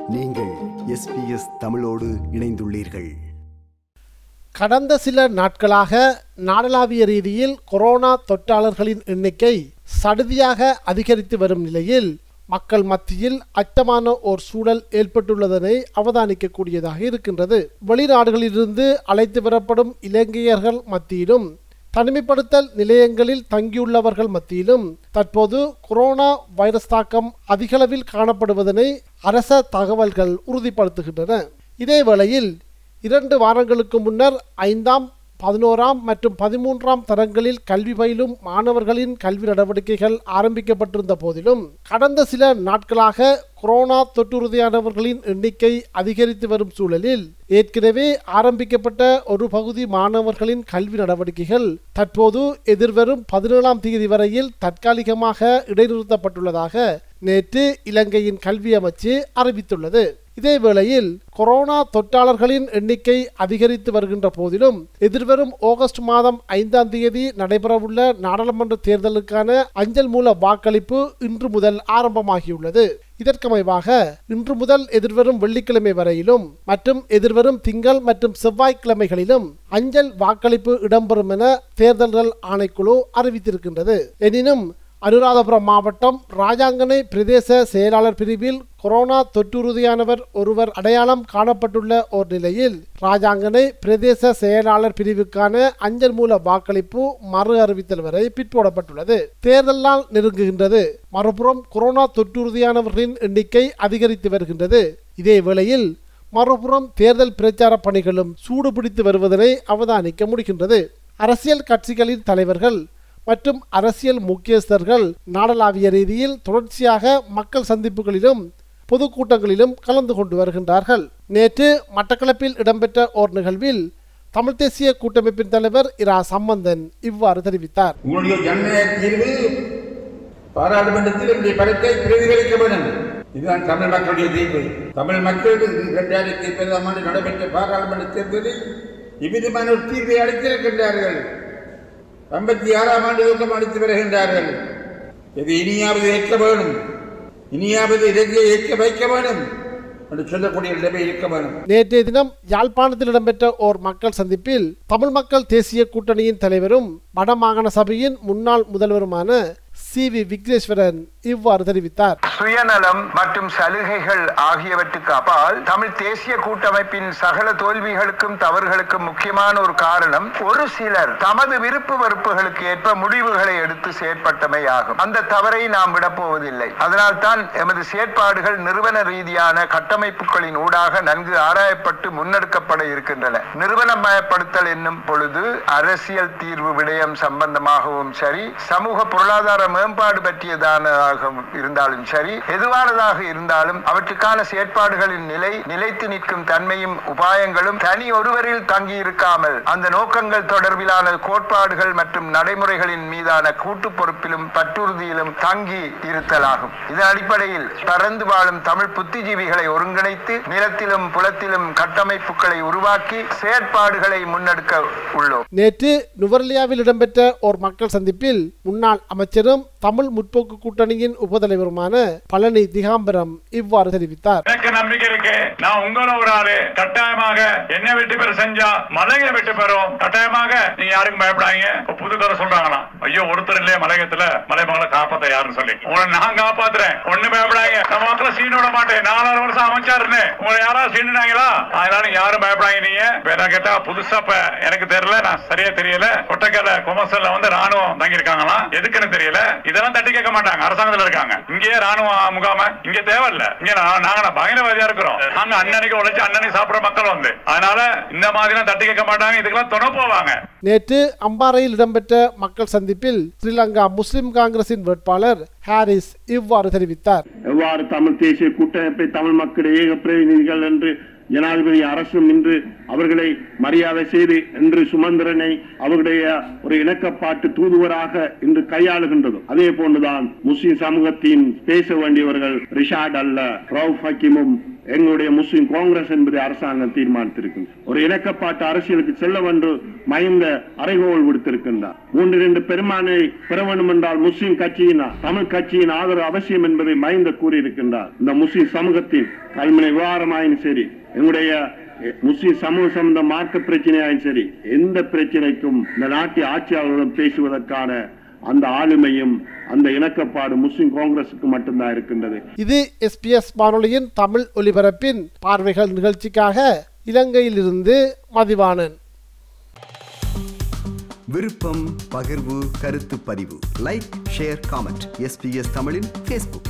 நீங்கள் எஸ்பிஎஸ் தமிழோடு இணைந்துள்ளீர்கள் கடந்த சில நாட்களாக நாடளாவிய ரீதியில் கொரோனா தொற்றாளர்களின் எண்ணிக்கை சடுதியாக அதிகரித்து வரும் நிலையில் மக்கள் மத்தியில் அச்சமான ஓர் சூழல் ஏற்பட்டுள்ளதனை அவதானிக்கக்கூடியதாக இருக்கின்றது வெளிநாடுகளிலிருந்து அழைத்து வரப்படும் இலங்கையர்கள் மத்தியிலும் தனிமைப்படுத்தல் நிலையங்களில் தங்கியுள்ளவர்கள் மத்தியிலும் தற்போது கொரோனா வைரஸ் தாக்கம் அதிகளவில் காணப்படுவதனை அரச தகவல்கள் உறுதிப்படுத்துகின்றன இதேவேளையில் இரண்டு வாரங்களுக்கு முன்னர் ஐந்தாம் பதினோராம் மற்றும் பதிமூன்றாம் தரங்களில் கல்வி பயிலும் மாணவர்களின் கல்வி நடவடிக்கைகள் ஆரம்பிக்கப்பட்டிருந்த போதிலும் கடந்த சில நாட்களாக கொரோனா தொற்றுறுதியானவர்களின் எண்ணிக்கை அதிகரித்து வரும் சூழலில் ஏற்கனவே ஆரம்பிக்கப்பட்ட ஒரு பகுதி மாணவர்களின் கல்வி நடவடிக்கைகள் தற்போது எதிர்வரும் பதினேழாம் தேதி வரையில் தற்காலிகமாக இடைநிறுத்தப்பட்டுள்ளதாக நேற்று இலங்கையின் கல்வி அமைச்சு அறிவித்துள்ளது இதேவேளையில் கொரோனா தொற்றாளர்களின் எண்ணிக்கை அதிகரித்து வருகின்ற போதிலும் எதிர்வரும் ஆகஸ்ட் மாதம் ஐந்தாம் தேதி நடைபெறவுள்ள நாடாளுமன்ற தேர்தலுக்கான அஞ்சல் மூல வாக்களிப்பு இன்று முதல் ஆரம்பமாகியுள்ளது இதற்கமைவாக இன்று முதல் எதிர்வரும் வெள்ளிக்கிழமை வரையிலும் மற்றும் எதிர்வரும் திங்கள் மற்றும் செவ்வாய்க்கிழமைகளிலும் அஞ்சல் வாக்களிப்பு இடம்பெறும் என தேர்தல்கள் ஆணைக்குழு அறிவித்திருக்கின்றது எனினும் அனுராதபுரம் மாவட்டம் ராஜாங்கனை பிரதேச செயலாளர் பிரிவில் கொரோனா தொற்றுறுதியானவர் ஒருவர் அடையாளம் காணப்பட்டுள்ள ஓர் நிலையில் ராஜாங்கனை பிரதேச செயலாளர் பிரிவுக்கான அஞ்சல் மூல வாக்களிப்பு மறு அறிவித்தல் வரை பிற்போடப்பட்டுள்ளது தேர்தலால் நெருங்குகின்றது மறுபுறம் கொரோனா தொற்றுறுதியானவர்களின் எண்ணிக்கை அதிகரித்து வருகின்றது இதே வேளையில் மறுபுறம் தேர்தல் பிரச்சார பணிகளும் சூடுபிடித்து வருவதனை அவதானிக்க முடிகின்றது அரசியல் கட்சிகளின் தலைவர்கள் மற்றும் அரசியல் முக்கியஸ்தர்கள் நாடளாவிய ரீதியில் தொடர்ச்சியாக மக்கள் சந்திப்புகளிலும் பொதுக்கூட்டங்களிலும் கலந்து கொண்டு வருகின்றார்கள் நேற்று மட்டக்களப்பில் இடம்பெற்ற ஓர் நிகழ்வில் தமிழ் தேசிய கூட்டமைப்பின் தலைவர் இரா சம்பந்தன் இவ்வாறு தெரிவித்தார் உங்களுடைய ஜனநாயக தீர்வு பாராளுமன்றத்தில் உங்களுடைய பலத்தை பிரதிபலிக்க வேண்டும் இதுதான் தமிழ் மக்களுடைய தீர்வு தமிழ் மக்கள் இரண்டாயிரத்தி இருபதாம் ஆண்டு நடைபெற்ற பாராளுமன்ற தேர்தலில் இவ்விதமான ஒரு தீர்வை அளித்திருக்கின்றார்கள் ஐம்பத்தி ஆறாம் ஆண்டு துவக்கம் அளித்து வருகின்றார்கள் இது இனியாவது ஏற்க வேணும் இனியாவது இலங்கையை ஏற்க வைக்க வேணும் என்று சொல்லக்கூடிய நிலைமை இருக்க வேணும் நேற்றைய தினம் யாழ்ப்பாணத்தில் இடம்பெற்ற ஓர் மக்கள் சந்திப்பில் தமிழ் மக்கள் தேசிய கூட்டணியின் தலைவரும் வடமாகாண சபையின் முன்னாள் முதல்வருமான சி வி விக்னேஸ்வரன் இவ்வாறு தெரிவித்தார் சுயநலம் மற்றும் சலுகைகள் ஆகியவற்றுக்கு அப்பால் தமிழ் தேசிய கூட்டமைப்பின் சகல தோல்விகளுக்கும் தவறுகளுக்கும் முக்கியமான ஒரு காரணம் ஒரு சிலர் தமது விருப்பு வெறுப்புகளுக்கு ஏற்ப முடிவுகளை எடுத்து செயற்பட்டமை ஆகும் அந்த தவறை நாம் விடப்போவதில்லை அதனால் தான் எமது செயற்பாடுகள் நிறுவன ரீதியான கட்டமைப்புகளின் ஊடாக நன்கு ஆராயப்பட்டு முன்னெடுக்கப்பட இருக்கின்றன நிறுவனமயப்படுத்தல் என்னும் பொழுது அரசியல் தீர்வு விடயம் சம்பந்தமாகவும் சரி சமூக பொருளாதார மேம்பாடு பற்றியதானதாக இருந்தாலும் சரி எதுவானதாக இருந்தாலும் அவற்றுக்கான செயற்பாடுகளின் நிலை நிலைத்து நிற்கும் தன்மையும் உபாயங்களும் தனி ஒருவரில் தங்கி இருக்காமல் அந்த நோக்கங்கள் தொடர்பிலான கோட்பாடுகள் மற்றும் நடைமுறைகளின் மீதான கூட்டு பொறுப்பிலும் பற்றுறுதியிலும் தங்கி இருத்தலாகும் இதன் அடிப்படையில் பறந்து வாழும் தமிழ் புத்திஜீவிகளை ஒருங்கிணைத்து நிலத்திலும் புலத்திலும் கட்டமைப்புகளை உருவாக்கி செயற்பாடுகளை முன்னெடுக்க உள்ளோம் நேற்று நுவர்லியாவில் இடம்பெற்ற ஓர் மக்கள் சந்திப்பில் முன்னாள் அமைச்சரும் தமிழ் முற்போக்கு கூட்டணியின் உபதலைவருமான பழனி திகாம்பரம் இவ்வாறு தெரிவித்தார் எனக்கு நம்பிக்கை இருக்கு நான் உங்கள ஒரு ஆளு கட்டாயமாக என்ன வெற்றி பெற செஞ்சா மலையை வெற்றி பெறும் கட்டாயமாக நீங்க யாருக்கும் பயப்படாதீங்க இப்ப புது கதை சொல்றாங்களாம் ஐயோ ஒருத்தர் இல்லையே மலையத்துல மலை மகளை காப்பாத்த யாருன்னு சொல்லி உங்களை நான் காப்பாத்துறேன் ஒண்ணு பயப்படாங்க நம்ம மக்களை சீன் விட மாட்டேன் நாலாறு வருஷம் அமைச்சாருன்னு உங்களை யாராவது சீண்டுனாங்களா அதனால யாரும் பயப்படாங்க நீங்க இப்ப என்ன கேட்டா புதுசா இப்ப எனக்கு தெரியல நான் சரியா தெரியல கொட்டக்கல கொமர்சல்ல வந்து ராணுவம் தங்கியிருக்காங்களாம் எதுக்குன்னு தெரியல இதெல்லாம் தட்டி கேட்க மாட்டாங்க அரசாங்கத்துல இருக்காங்க இங்கே ராணுவ முகாம இங்க தேவையில்ல இங்க நா- நாங்க பயங்கரவாதியா இருக்கிறோம் நாங்க அண்ணனுக்கு உழைச்சு அண்ணனுக்கு சாப்பிடுற மக்கள் வந்து அதனால இந்த மாதிரி எல்லாம் தட்டி கேட்க மாட்டாங்க இதுக்கெல்லாம் துணை போவாங்க நேற்று அம்பாறையில் இடம்பெற்ற மக்கள் சந்திப்பில் ஸ்ரீலங்கா முஸ்லிம் காங்கிரசின் வேட்பாளர் ஹாரிஸ் இவ்வாறு தெரிவித்தார் எவ்வாறு தமிழ் தேசிய கூட்டமைப்பை தமிழ் மக்கள் ஏக பிரதிநிதிகள் என்று ஜனாதிபதி அரசும் இன்று அவர்களை மரியாதை செய்து இன்று சுமந்திரனை அவருடைய ஒரு இணக்கப்பாட்டு தூதுவராக இன்று கையாளுகின்றது அதே போன்றுதான் முஸ்லிம் சமூகத்தின் பேச வேண்டியவர்கள் ரிஷாட் அல்ல ரவுப் ஹக்கீமும் எங்களுடைய முஸ்லிம் காங்கிரஸ் என்பதை அரசாங்கம் தீர்மானித்திருக்கின்றது ஒரு இணக்கப்பாட்டு அரசியலுக்கு செல்ல வென்று மயந்த அறைகோல் விடுத்திருக்கின்றார் மூன்று இரண்டு பெருமானை பெற வேண்டும் என்றால் முஸ்லிம் கட்சியின் தமிழ் கட்சியின் ஆதரவு அவசியம் என்பதை மயந்த கூறியிருக்கின்றார் இந்த முஸ்லிம் சமூகத்தின் கைமனை விவகாரமாயின் சரி எங்களுடைய முஸ்லிம் சமூக சம்பந்த மார்க்க பிரச்சனையாயும் சரி எந்த பிரச்சனைக்கும் இந்த நாட்டு ஆட்சியாளர்களுடன் பேசுவதற்கான அந்த ஆளுமையும் அந்த இணக்கப்பாடு முஸ்லிம் காங்கிரசுக்கு மட்டும்தான் இருக்கின்றது இது எஸ்பிஎஸ் வானொலியின் தமிழ் ஒலிபரப்பின் பார்வைகள் நிகழ்ச்சிக்காக இலங்கையிலிருந்து மதிவாணன் விருப்பம் பகிர்வு கருத்து பதிவு லைக் ஷேர் காமெண்ட் எஸ்பிஎஸ் தமிழின் ஃபேஸ்புக்